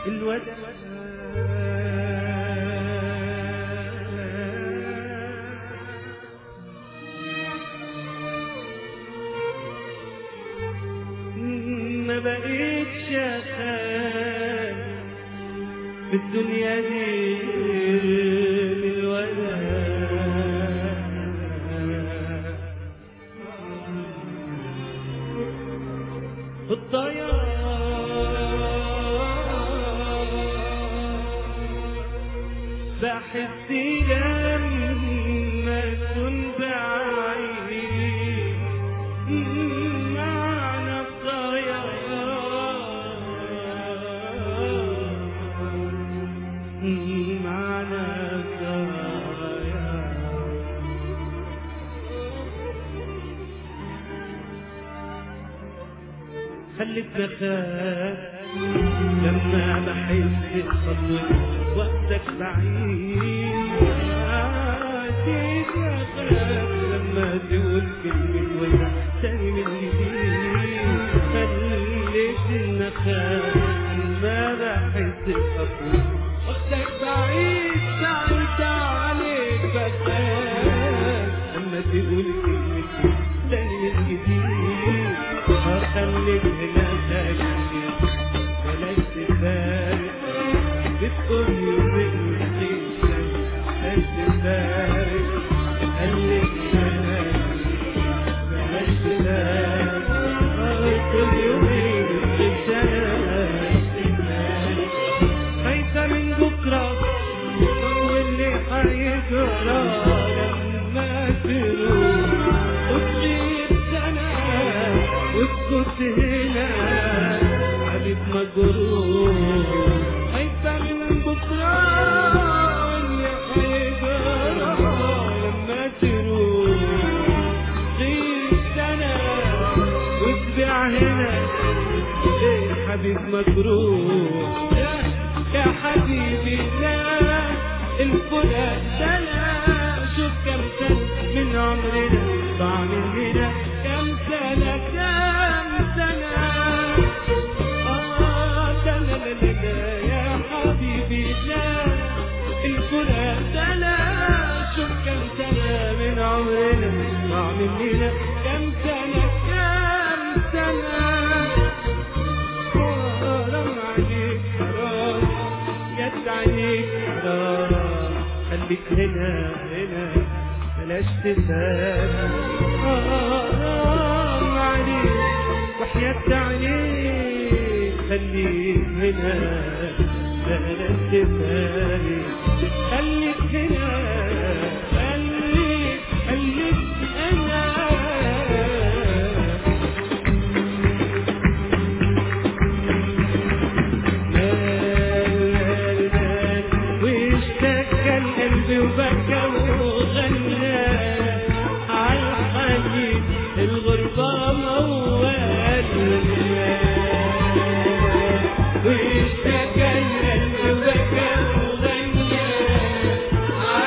ما بقيتش اخاف في الدنيا دي من الولاء الطيار بحس لما اكون بعيد معنى الطيار معنى الطيار خليك بخاف لما بحس بخطوة وقتك بعيد عاديك بخاف لما تقول كلمة ولا تاني من جديد خليتني اخاف لما بحس بخطوة وقتك بعيد سألت عليك بخاف لما تقول كلمة تاني من جديد خليك هنا ساكت بلاش تفارق بتقول يومين وتنسى بلاش تفارق خليك هنا بلاش تفارق بتقول يومين وتنسى خايفة من بكرة واللي هيجرى لما تروح وتغيب سنة واسكت هنا حبيب مجروح خايفة من بكرة واللي هيجرى لما تروح غيب سنة وتبيع هنا ايه حبيب مجروح يا يا حبيبي لا الفراق ده لا شوف كم سنة من عمرنا ضاع مننا كم سنة كم سنة آه ده لا لا لا لا يا حبيبي لا الفراق ده لا شوف كم سنة من عمرنا ضاع مننا كم سنة كم سنة حرام عليك حرام جد عليك حرام خليك هنا هنا بلاش تسافر حرام عليك وحياة عليك خليك هنا بلاش تسافر خليك هنا خليك خليك هنا واشتكى القلب وبكى وغنى عالحنين الغربة موال واشتكى القلب وبكى وغنى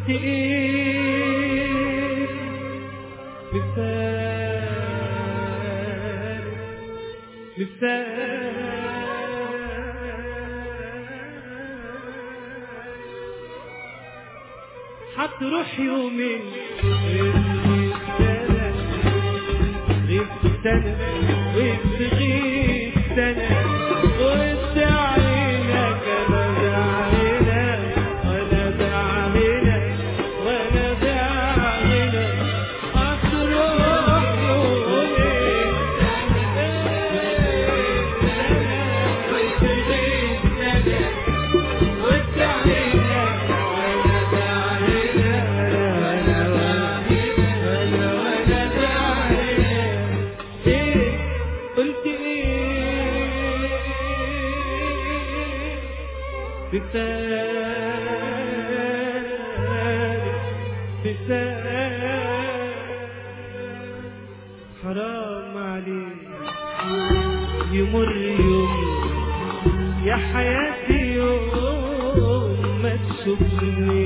قلت ايه مثال مثال هتروح يومين غيبت سنة غيبت غيب سنة وانت عينك انا بعينك وانا بعينك وانا بعينك هتروح يومين غيبت غيب سنة وانت عينك وانا بعينك وانا بعينك وانا وانا بعينك ايه قلت ايه بسال بسال حرام عليك يمر يوم يا حياتي يوم ما تشوفني